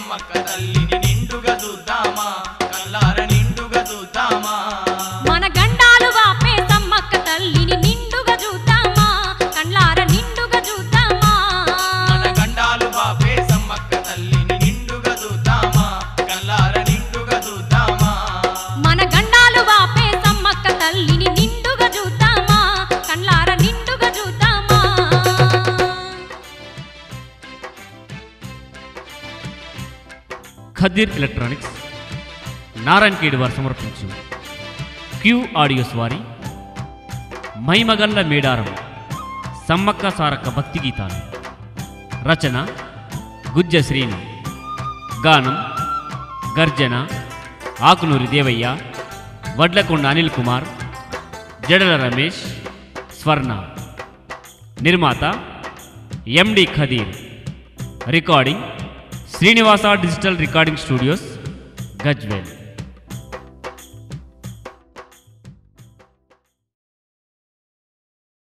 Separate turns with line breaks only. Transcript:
సమ్మక్క తల్లిని నిండుగా చూద్దామా కల్లార నిండుగా చూద్దామా
మన గండాలు వాపే సమ్మక్క తల్లిని నిండుగా చూద్దామా కండ్లార నిండుగా చూద్దామా
మన గండాలు బాపే సమ్మక్క తల్లిని నిండుగా చూద్దామా కల్లార నిండుగా చూద్దామా
మన గండాలు వాపే సమ్మక్క తల్లిని నిండుగా చూద్దామా కండ్లార నిండుగా చూద్దామా
ఖదీర్ ఎలక్ట్రానిక్స్ నారాయణఖేడ్ వారు సమర్పించు క్యూ ఆడియోస్ వారి మైమగల్ల మేడారం సమ్మక్క సారక్క భక్తి గీతాలు రచన గుజ్జ శ్రీను గానం గర్జన ఆకునూరి దేవయ్య వడ్లకొండ అనిల్ కుమార్ జడల రమేష్ స్వర్ణ నిర్మాత MD Khadeer recording Srinivasa digital recording studios Gajwel